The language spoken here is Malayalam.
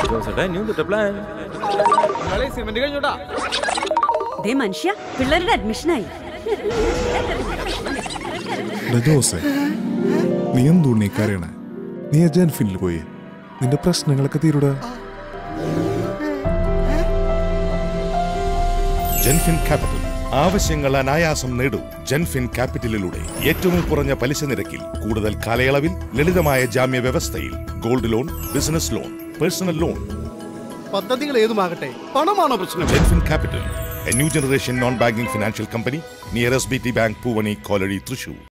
ജോസേട്ടാ ന്യൂ ദ പ്ലാൻ സിമെന്റ് കഴിഞ്ഞോട്ടാ ദേ മനുഷ്യ പിള്ളേരുടെ അഡ്മിഷനായി ജോസേ നീ എന്തുണ്ണി കരയണേ നീ ആ ജൻഫിനിൽ പോയി നിന്റെ പ്രശ്നങ്ങളൊക്കെ തീരുടെ ജെൻഫിൻ ക്യാപിറ്റൽ ആവശ്യങ്ങൾ അനായാസം നേടൂ ജെൻഫിൻ ക്യാപിറ്റലിലൂടെ ഏറ്റവും കുറഞ്ഞ പലിശ നിരക്കിൽ കൂടുതൽ കാലയളവിൽ ലളിതമായ ജാമ്യ വ്യവസ്ഥയിൽ gold loan business loan personal loan പദ്ധതികൾ ഏതുമാകട്ടെ പണമാണോ പ്രശ്നം Genfin capital a new generation non banking financial company near S B T bank Poovani Kolazhy Thrissur